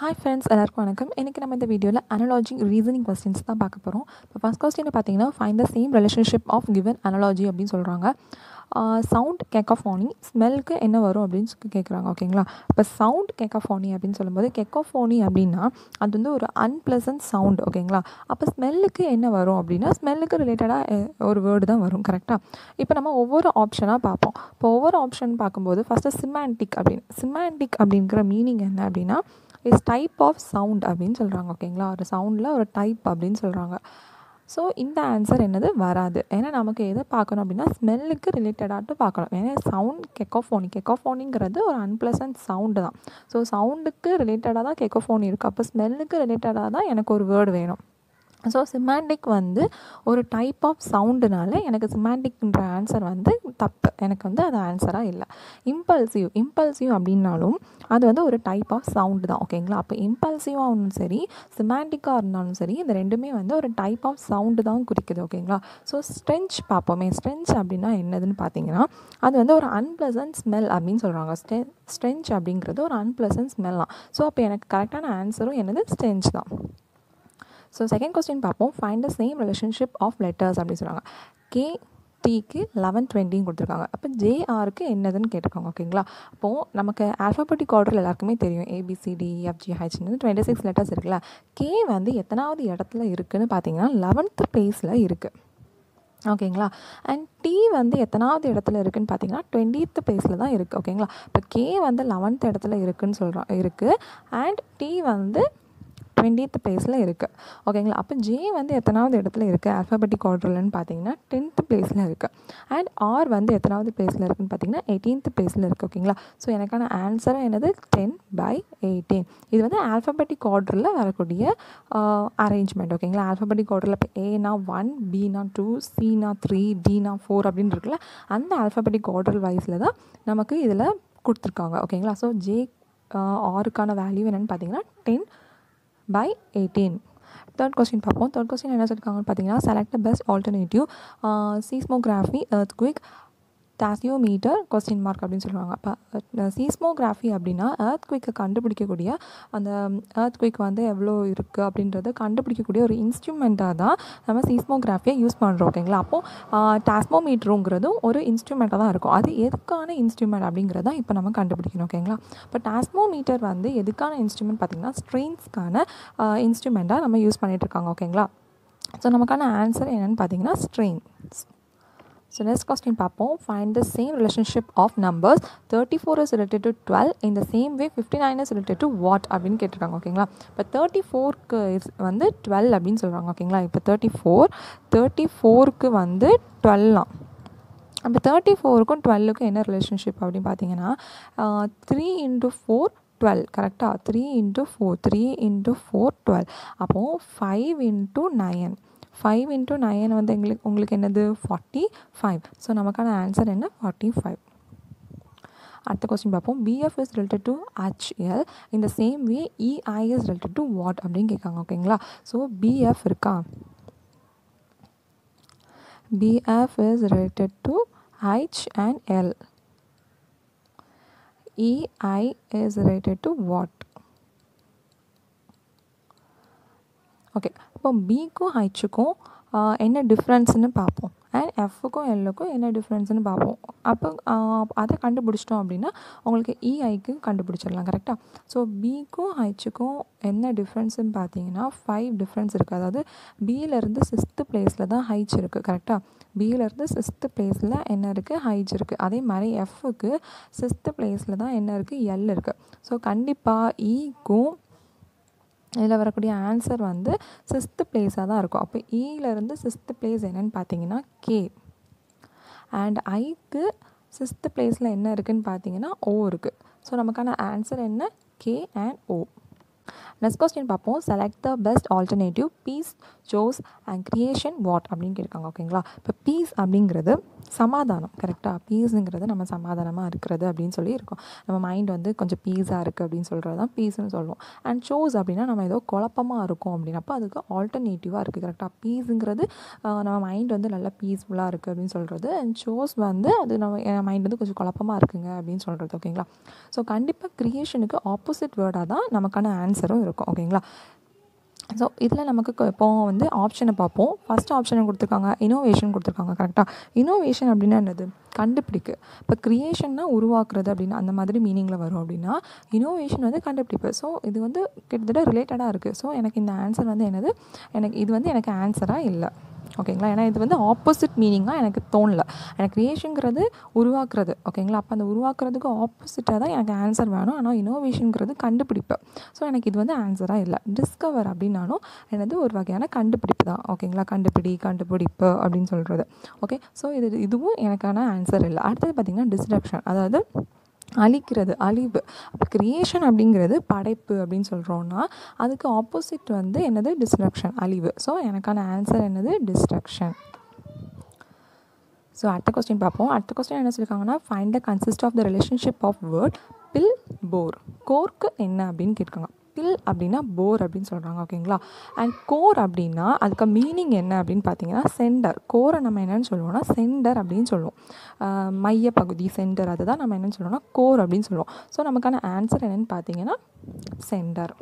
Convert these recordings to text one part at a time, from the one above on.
hi friends எல்லாருக்கும் வணக்கம் இன்றைக்கி நம்ம இந்த வீடியோவில் அனலாஜி ரீசனிங் கொஸ்டின்ஸ் தான் பார்க்க போகிறோம் இப்போ ஃபஸ்ட் கொஸ்டின் பார்த்தீங்கன்னா find the same relationship of given analogy அப்படின்னு சொல்கிறாங்க சவுண்ட் கெக்காஃபோனி ஸ்மெல்க்கு என்ன வரும் அப்படின்னு சொல்லி கேட்குறாங்க ஓகேங்களா இப்போ சவுண்ட் கெக்காஃபோனி அப்படின்னு சொல்லும்போது கெக்காஃபோனி அப்படின்னா அது வந்து ஒரு அன்பிளசன்ட் சவுண்ட் ஓகேங்களா அப்போ ஸ்மெல்லுக்கு என்ன வரும் அப்படின்னா ஸ்மெல்லுக்கு ரிலேட்டடாக ஒரு வேர்டு தான் வரும் கரெக்டாக இப்போ நம்ம ஒவ்வொரு ஆப்ஷனாக பார்ப்போம் இப்போ ஒவ்வொரு ஆப்ஷன் பார்க்கும்போது ஃபஸ்ட்டு சிமாண்டிக் அப்படின்னு சிமாண்டிக் அப்படிங்கிற மீனிங் என்ன அப்படின்னா இஸ் டைப் ஆஃப் சவுண்ட் அப்படின்னு சொல்கிறாங்க ஓகேங்களா ஒரு சவுண்டில் ஒரு டைப் அப்படின்னு சொல்கிறாங்க ஸோ இந்த ஆன்சர் என்னது வராது ஏன்னா நமக்கு எதை பார்க்கணும் அப்படின்னா ஸ்மெல்லுக்கு ரிலேட்டடாக பார்க்கணும் ஏன்னா சவுண்ட் கெக்கோஃபோனி கெக்கோஃபோனிங்கிறது ஒரு அன்பிளசன்ட் சவுண்டு தான் ஸோ சவுண்டுக்கு ரிலேட்டடாக தான் கெக்கோஃபோனி இருக்குது அப்போ ஸ்மெல்லுக்கு ரிலேட்டடாக தான் எனக்கு ஒரு வேர்டு வேணும் ஸோ சிமாண்டிக் வந்து ஒரு டைப் ஆஃப் சவுண்டுனால எனக்கு சிமாண்டிக்ன்ற ஆன்சர் வந்து தப்பு எனக்கு வந்து அது ஆன்சராக இல்லை இம்பல்சிவ் இம்பல்சிவ் அப்படின்னாலும் அது வந்து ஒரு டைப் ஆஃப் சவுண்டு தான் ஓகேங்களா அப்போ இம்பல்சிவாகவும் சரி சிமாண்டிக்காக இருந்தாலும் சரி இந்த ரெண்டுமே வந்து ஒரு டைப் ஆஃப் சவுண்டு தான் குறிக்குது ஓகேங்களா ஸோ ஸ்ட்ரென்ச் பார்ப்போமே ஸ்ட்ரென்ச் அப்படின்னா என்னதுன்னு பார்த்தீங்கன்னா அது வந்து ஒரு அன்பிளசன்ட் ஸ்மெல் அப்படின்னு சொல்கிறாங்க ஸ்டெ ஸ்ட்ரென்ச் அப்படிங்கிறது ஒரு அன்பிளசன்ட் ஸ்மெல் தான் ஸோ அப்போ எனக்கு கரெக்டான ஆன்சரும் என்னது ஸ்ட்ரென்ச் தான் ஸோ செகண்ட் கொஸ்டின் பார்ப்போம் find the same relationship of letters அப்படின்னு சொல்கிறாங்க கே டிக்கு லெவன் டுவெண்ட்டின்னு கொடுத்துருக்காங்க அப்போ ஜேஆருக்கு என்னதுன்னு கேட்டிருக்காங்க ஓகேங்களா அப்போது நமக்கு ஆல்ஃபபெட்டிக் ஆர்டர் எல்லாருக்குமே தெரியும் ஏபிசிடி எஃப்ஜிஹெச்னு டுவெண்ட்டி சிக்ஸ் லெட்டர்ஸ் இருக்குல்ல கே வந்து எத்தனாவது இடத்துல இருக்குதுன்னு பார்த்தீங்கன்னா லெவன்த்து ப்ளேஸில் இருக்குது ஓகேங்களா அண்ட் டி வந்து எத்தனாவது இடத்துல இருக்குதுன்னு பார்த்தீங்கன்னா டுவெண்ட்டித் ப்ளேஸில் தான் இருக்குது ஓகேங்களா இப்போ கே வந்து லெவன்த் இடத்துல இருக்குதுன்னு சொல்கிறோம் இருக்குது அண்ட் டி வந்து டுவெண்ட்டித் ப்ளேஸில் இருக்குது ஓகேங்களா அப்போ ஜே வந்து எத்தனாவது இடத்துல இருக்குது ஆல்ஃபபெட்டிக் ஆர்டர்லன்னு பார்த்தீங்கன்னா டென்த் ப்ளேஸில் இருக்குது அண்ட் ஆர் வந்து எத்தனாவது ப்ளேஸில் இருக்குதுன்னு பார்த்தீங்கன்னா எயிட்டீன்த் ப்ளேஸில் இருக்குது ஓகேங்களா ஸோ எனக்கான ஆன்சரும் என்னது டென் பை எயிட்டீன் இது வந்து ஆல்ஃபபெட்டிக் ஆர்டரில் வரக்கூடிய அரேஞ்ச்மெண்ட் ஓகேங்களா ஆல்ஃபபெட்டிக் ஆர்டரில் இப்போ ஏனா ஒன் பினா டூ சினா த்ரீ டினா ஃபோர் அப்படின்னு இருக்குல்ல அந்த ஆல்ஃபபெட்டிக் ஆர்டர் வைஸில் தான் நமக்கு இதில் கொடுத்துருக்காங்க ஓகேங்களா ஸோ ஜே ஆருக்கான வேல்யூ என்னென்னு பார்த்தீங்கன்னா ten by eighteen third question பார்ப்போம் தேர்ட் கொஸ்டின் என்ன சொல்லியிருக்காங்கன்னு பார்த்தீங்கன்னா select the best alternative seismography earthquake tachometer question mark அப்படின்னு சொல்லுவாங்க அப்போ சீஸ்மோகிராஃபி அப்படின்னா ஏர்த் குவிக்கை கண்டுபிடிக்கக்கூடிய அந்த ஏர்த் குவிக் வந்து எவ்வளோ இருக்குது அப்படின்றத கண்டுபிடிக்கக்கூடிய ஒரு இன்ஸ்ட்ருமெண்ட்டாக தான் நம்ம சீஸ்மோகிராஃபியை யூஸ் பண்ணுறோம் ஓகேங்களா அப்போது டாஸ்மோமீட்டருங்கிறதும் ஒரு இன்ஸ்ட்ருமெண்ட்டாக தான் இருக்கும் அது எதுக்கான இன்ஸ்ட்ருமெண்ட் அப்படிங்கிறத இப்போ நம்ம கண்டுபிடிக்கணும் ஓகேங்களா இப்போ டாஸ்மோமீட்டர் வந்து எதுக்கான இன்ஸ்ட்ருமெண்ட் பார்த்திங்கன்னா ஸ்ட்ரெயின்ஸ்க்கான இன்ஸ்ட்ருமெண்ட்டாக நம்ம யூஸ் பண்ணிகிட்ருக்காங்க ஓகேங்களா ஸோ நமக்கான ஆன்சர் என்னென்னு பார்த்தீங்கன்னா ஸ்ட்ரெயின்ஸ் ஸோ நெக்ஸ்ட் கொஸ்டின் பார்ப்போம் find the same relationship of numbers thirty four is related to twelve இந்த same way fifty nine is related to what அப்படின்னு கேட்டிருக்காங்க ஓகேங்களா இப்போ தேர்ட்டி ஃபோருக்கு இஸ் வந்து டுவெல் அப்படின்னு சொல்கிறாங்க ஓகேங்களா இப்போ தேர்ட்டி ஃபோர் தேர்ட்டி ஃபோருக்கு வந்து டுவெல்லாம் அப்போ தேர்ட்டி ஃபோருக்கும் டுவெல்லுக்கும் என்ன ரிலேஷன்ஷிப் அப்படின்னு பார்த்தீங்கன்னா த்ரீ இன்ட்டு ஃபோர் டுவெல் கரெக்டாக three into four three into four twelve அப்போது five into nine five into nine வந்து எங்களுக்கு உங்களுக்கு என்னது ஃபார்ட்டி ஃபைவ் ஸோ நமக்கான ஆன்சர் என்ன ஃபார்ட்டி ஃபைவ் அடுத்த கொஸ்டின் பார்ப்போம் B F is related to H L இந்த same way E I is related to what அப்படின்னு கேட்காங்க ஓகேங்களா ஸோ பிஎஃப் இருக்கா B F is related to H and L E I is related to what okay இப்போ பிக்கும் ஹைச்சுக்கும் என்ன டிஃப்ரென்ஸ்னு பார்ப்போம் அண்ட் எஃப்க்கும் எல்லுக்கும் என்ன டிஃப்ரென்ஸ்னு பார்ப்போம் அப்போ அதை கண்டுபிடிச்சிட்டோம் அப்படின்னா உங்களுக்கு இஐக்கு கண்டுபிடிச்சிடலாம் கரெக்டாக ஸோ பிக்கும் ஹைச்சுக்கும் என்ன டிஃப்ரென்ஸ்னு பார்த்தீங்கன்னா ஃபைவ் டிஃப்ரென்ஸ் இருக்குது அதாவது பியிலேருந்து சிக்ஸ்த்து ப்ளேஸில் தான் ஹைச் இருக்குது கரெக்டாக பியிலேருந்து சிக்ஸ்த்து ப்ளேஸில் என்ன இருக்குது ஹைச் இருக்குது அதே மாதிரி எஃப்க்கு சிக்ஸ்த்து ப்ளேஸில் தான் என்ன இருக்குது எல் இருக்குது ஸோ கண்டிப்பாக ஈக்கும் இதில் வரக்கூடிய ஆன்சர் வந்து சிக்ஸ்த்து பிளேஸாக தான் இருக்கும் அப்போ இலேருந்து சிக்ஸ்த்து பிளேஸ் என்னென்னு பார்த்தீங்கன்னா கே அண்ட் ஐக்கு சிக்ஸ்த்து பிளேஸில் என்ன இருக்குதுன்னு பார்த்தீங்கன்னா ஓ இருக்குது ஸோ நமக்கான ஆன்சர் என்ன K and O next question பார்ப்போம் select the best alternative peace jaws and creation what அப்படின்னு கேட்காங்க ஓகேங்களா இப்போ பீஸ் அப்படிங்கிறது சமாதானம் கரெக்டாக பீஸுங்கிறது நம்ம சமாதானமாக இருக்கிறது அப்படின்னு சொல்லி இருக்கோம் நம்ம மைண்ட் வந்து கொஞ்சம் பீஸாக இருக்குது அப்படின்னு சொல்கிறது தான் பீஸ்னு சொல்லுவோம் அண்ட் ஷோஸ் அப்படின்னா நம்ம ஏதோ குழப்பமாக இருக்கும் அப்படின்னப்போ அதுக்கு ஆல்டர்னேட்டிவாக இருக்குது கரெக்டாக பீஸுங்கிறது நம்ம மைண்ட் வந்து நல்லா பீஸ்ஃபுல்லாக இருக்குது அப்படின்னு சொல்கிறது அண்ட் ஷோஸ் வந்து அது நம்ம என் மைண்ட் வந்து கொஞ்சம் குழப்பமாக இருக்குங்க அப்படின்னு சொல்கிறது ஓகேங்களா ஸோ கண்டிப்பாக க்ரியேஷனுக்கு ஆப்போசிட் வேர்டாக தான் நமக்கான ஆன்சரும் இருக்கும் ஓகேங்களா ஸோ இதில் நமக்கு இப்போ வந்து ஆப்ஷனை பார்ப்போம் ஃபஸ்ட் ஆப்ஷனை கொடுத்துருக்காங்க இனோவேஷன் கொடுத்துருக்காங்க கரெக்டாக இனோவேஷன் அப்படின்னா என்னது கண்டுபிடிக்கு இப்போ க்ரியேஷன்னா உருவாக்குறது அப்படின்னா அந்த மாதிரி மீனிங்கில் வரும் அப்படின்னா இனோவேஷன் வந்து கண்டுபிடிப்பு ஸோ இது வந்து கிட்டத்தட்ட ரிலேட்டடாக இருக்குது ஸோ எனக்கு இந்த ஆன்சர் வந்து என்னது எனக்கு இது வந்து எனக்கு ஆன்சராக இல்லை ஓகேங்களா ஏன்னா இது வந்து ஆப்போசிட் மீனிங்காக எனக்கு தோணல எனக்கு க்ரியேஷனுங்கிறது உருவாக்குறது ஓகேங்களா அப்போ அந்த உருவாக்குறதுக்கு ஆப்போசிட்டாக தான் எனக்கு ஆன்சர் வேணும் ஆனால் இனோவேஷனுங்கிறது கண்டுபிடிப்பு ஸோ எனக்கு இது வந்து ஆன்சராக இல்லை டிஸ்கவர் அப்படின்னாலும் எனது ஒரு வகையான கண்டுபிடிப்பு தான் ஓகேங்களா கண்டுபிடி கண்டுபிடிப்பு அப்படின்னு சொல்கிறது ஓகே ஸோ இது இதுவும் எனக்கான ஆன்சர் இல்லை அடுத்தது பார்த்திங்கன்னா டிஸ்ட்ரக்ஷன் அதாவது அழிக்கிறது அழிவு அப்போ க்ரியேஷன் அப்படிங்கிறது படைப்பு அப்படின்னு சொல்கிறோன்னா அதுக்கு ஆப்போசிட் வந்து என்னது டிஸ்ட்ரக்ஷன் அழிவு ஸோ எனக்கான ஆன்சர் என்னது டிஸ்ட்ரக்ஷன் ஸோ அடுத்த கொஸ்டின் பார்ப்போம் அடுத்த கொஸ்டின் என்ன சொல்லியிருக்காங்கன்னா find the consist of the relationship of word bill bore cork என்ன அப்படின்னு கேட்காங்க பில் அப்படின்னா போர் அப்படின்னு சொல்கிறாங்க ஓகேங்களா அண்ட் கோர் அப்படின்னா அதுக்கு மீனிங் என்ன அப்படின்னு பார்த்தீங்கன்னா சென்டர் கோரை நம்ம என்னென்னு சொல்லுவோம்னா சென்டர் அப்படின்னு சொல்லுவோம் மைய பகுதி சென்டர் அதுதான் நம்ம என்னென்னு சொல்லுவோம்னா கோர் அப்படின்னு சொல்லுவோம் ஸோ நமக்கான ஆன்சர் என்னென்னு பார்த்தீங்கன்னா சென்டர்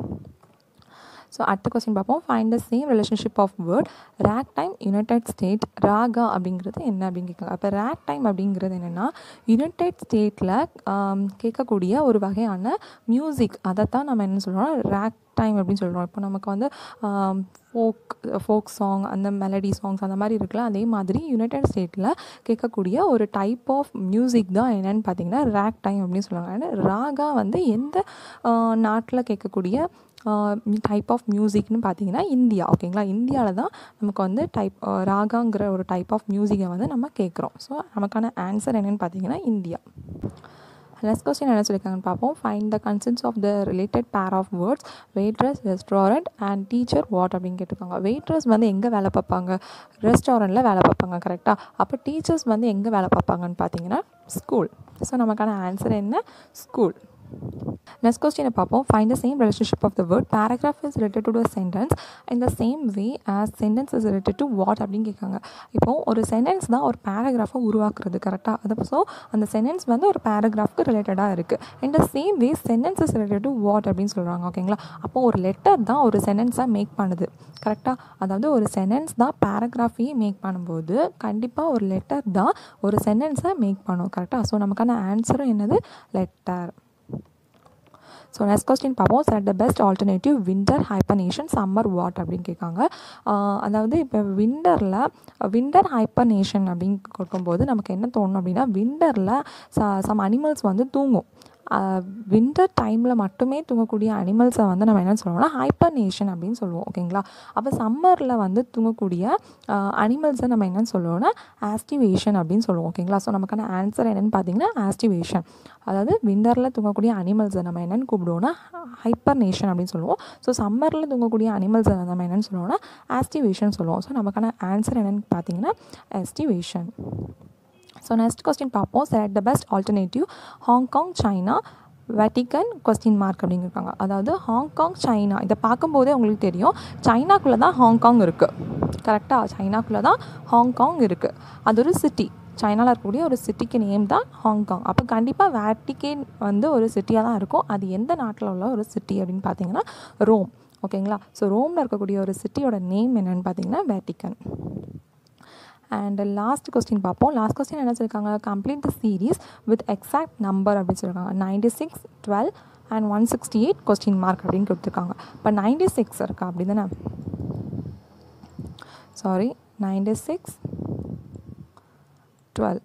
ஸோ அடுத்த கொஸ்டின் பார்ப்போம் find the same relationship of word ragtime United State raga அப்படிங்கிறது என்ன அப்படின்னு கேட்குறாங்க அப்போ ரேக் டைம் அப்படிங்கிறது என்னென்னா யுனைடெட் ஸ்டேட்டில் கேட்கக்கூடிய ஒரு வகையான மியூசிக் அதை தான் நம்ம என்ன சொல்கிறோம்னா ரேக் டைம் அப்படின்னு சொல்கிறோம் இப்போ நமக்கு வந்து ஃபோக் ஃபோக் சாங் அந்த மெலடி சாங்ஸ் அந்த மாதிரி இருக்குல்ல அதே மாதிரி யுனைடெட் ஸ்டேட்டில் கேட்கக்கூடிய ஒரு டைப் ஆஃப் மியூசிக் தான் என்னென்னு பார்த்தீங்கன்னா ரேக் டைம் அப்படின்னு சொல்லுவாங்க ஏன்னா ராகா வந்து எந்த நாட்டில் கேட்கக்கூடிய டைப் ஆஃப் மியூசிக்னு பார்த்தீங்கன்னா இந்தியா ஓகேங்களா இந்தியாவில் தான் நமக்கு வந்து டைப் ராகாங்கிற ஒரு டைப் ஆஃப் மியூசிக்கை வந்து நம்ம கேட்குறோம் ஸோ நமக்கான ஆன்சர் என்னென்னு பார்த்தீங்கன்னா இந்தியா நெக்ஸ்ட் கொஸ்டின் என்ன சொல்லியிருக்காங்கன்னு பார்ப்போம் find the consents of the related pair of words waitress restaurant and teacher what அப்படின்னு கேட்டிருக்காங்க வெயிட்ரஸ் வந்து எங்கே வேலை பார்ப்பாங்க ரெஸ்டாரண்ட்டில் வேலை பார்ப்பாங்க கரெக்டாக அப்போ டீச்சர்ஸ் வந்து எங்கே வேலை பார்ப்பாங்கன்னு பார்த்தீங்கன்னா ஸ்கூல் ஸோ நமக்கான ஆன்சர் என்ன ஸ்கூல் நெக்ஸ்ட் கொஸ்டினை பார்ப்போம் find the same relationship of the word paragraph is related to a sentence in the same way as sentence is related to what அப்படின்னு கேட்காங்க இப்போ ஒரு சென்டென்ஸ் தான் ஒரு பேராகிராஃபை உருவாக்குறது கரெக்டாக அது ஸோ அந்த சென்டென்ஸ் வந்து ஒரு பேராகிராஃப்க்கு ரிலேட்டடாக இருக்குது in the same way sentence is related to what அப்படின்னு சொல்கிறாங்க ஓகேங்களா அப்போ ஒரு லெட்டர் தான் ஒரு சென்டென்ஸாக மேக் பண்ணுது கரெக்டாக அதாவது ஒரு சென்டென்ஸ் தான் பேராகிராஃபையே மேக் பண்ணும்போது கண்டிப்பாக ஒரு லெட்டர் தான் ஒரு சென்டென்ஸை மேக் பண்ணும் கரெக்டாக ஸோ நமக்கான ஆன்சரும் என்னது லெட்டர் ஸோ நெக்ஸ்ட் கொஸ்டின் பார்ப்போம் set the best alternative winter hibernation summer what அப்படின்னு கேட்காங்க அதாவது இப்போ விண்டரில் விண்டர் ஹைப்பர்னேஷன் அப்படின்னு கொடுக்கும்போது நமக்கு என்ன தோணும் அப்படின்னா விண்டரில் ச சம் அனிமல்ஸ் வந்து தூங்கும் வின்டர் டைமில் மட்டுமே தூங்கக்கூடிய அனிமல்ஸை வந்து நம்ம என்ன சொல்லுவோம்னா ஹைப்பர்னேஷன் அப்படின்னு சொல்லுவோம் ஓகேங்களா அப்போ சம்மரில் வந்து தூங்கக்கூடிய அனிமல்ஸை நம்ம என்னன்னு சொல்லுவோம்னா ஆஸ்டிவேஷன் அப்படின்னு சொல்லுவோம் ஓகேங்களா ஸோ நமக்கான ஆன்சர் என்னென்னு பார்த்தீங்கன்னா ஆஸ்டிவேஷன் அதாவது விண்டரில் தூங்கக்கூடிய அனிமல்ஸை நம்ம என்னென்னு கூப்பிடுவோம்னா ஹைப்பர்னேஷன் அப்படின்னு சொல்லுவோம் ஸோ சம்மரில் தூங்கக்கூடிய அனிமல்ஸை நம்ம என்னென்னு சொல்லுவோம்னா ஆஸ்டிவேஷன் சொல்லுவோம் ஸோ நமக்கான ஆன்சர் என்னென்னு பார்த்தீங்கன்னா ஆஸ்டிவேஷன் ஸோ நெக்ஸ்ட் கொஸ்டின் பார்ப்போம் select the best alternative Hong Kong China Vatican question mark அப்படிங்கிருக்காங்க அதாவது ஹாங்காங் சைனா இதை பார்க்கும்போதே உங்களுக்கு தெரியும் சைனாக்குள்ளே தான் ஹாங்காங் இருக்குது கரெக்டாக சைனாக்குள்ளே தான் ஹாங்காங் இருக்குது அது ஒரு சிட்டி சைனாவில் இருக்கக்கூடிய ஒரு சிட்டிக்கு நேம் தான் ஹாங்காங் அப்போ கண்டிப்பாக வேட்டிகேன் வந்து ஒரு சிட்டியாக தான் இருக்கும் அது எந்த நாட்டில் உள்ள ஒரு சிட்டி அப்படின்னு பார்த்தீங்கன்னா ரோம் ஓகேங்களா ஸோ ரோமில் இருக்கக்கூடிய ஒரு சிட்டியோட நேம் என்னென்னு பார்த்தீங்கன்னா வேட்டிக்கன் அண்ட் லாஸ்ட் கொஸ்டின் பார்ப்போம் லாஸ்ட் கொஸ்டின் என்ன சொல்லியிருக்காங்க complete the series with exact number அப்படின்னு சொல்லியிருக்காங்க ninety six twelve and one sixty eight question mark அப்படின்னு கொடுத்துருக்காங்க இப்போ நைன்டி சிக்ஸ் இருக்கா அப்படி தானே sorry ninety six twelve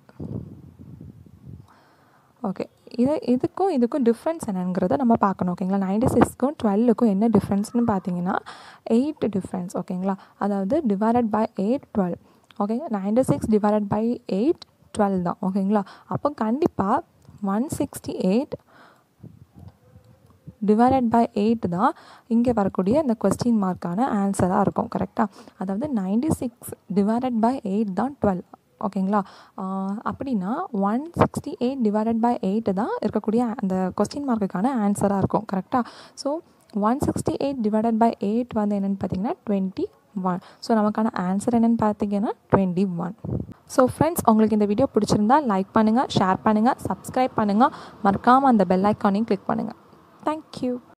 okay இது இதுக்கும் இதுக்கும் டிஃப்ரென்ஸ் என்னங்கிறத நம்ம பார்க்கணும் ஓகேங்களா நைன்டி சிக்ஸ்க்கும் டுவெல்லுக்கும் என்ன டிஃப்ரென்ஸ்னு பார்த்தீங்கன்னா எயிட் டிஃப்ரென்ஸ் ஓகேங்களா அதாவது divided by eight twelve okay ninety six divided by eight twelve தான் ஓகேங்களா அப்போ கண்டிப்பாக one sixty eight divided by eight தான் இங்கே வரக்கூடிய இந்த கொஸ்டின் மார்க்கான ஆன்சராக இருக்கும் கரெக்டாக அதாவது ninety six divided by eight தான் டுவெல் ஓகேங்களா அப்படின்னா one sixty eight divided by eight தான் இருக்கக்கூடிய அந்த கொஸ்டின் மார்க்குக்கான ஆன்சராக இருக்கும் கரெக்டாக so one sixty eight divided by eight வந்து என்னென்னு பார்த்தீங்கன்னா டுவெண்ட்டி ஒன் ஸோ நமக்கான ஆன்சர் என்னென்னு பார்த்தீங்கன்னா டுவெண்ட்டி ஒன் ஸோ ஃப்ரெண்ட்ஸ் உங்களுக்கு இந்த வீடியோ பிடிச்சிருந்தா லைக் பண்ணுங்கள் ஷேர் பண்ணுங்கள் சப்ஸ்கிரைப் பண்ணுங்கள் மறக்காமல் அந்த பெல் ஐக்கானையும் கிளிக் பண்ணுங்கள் தேங்க்யூ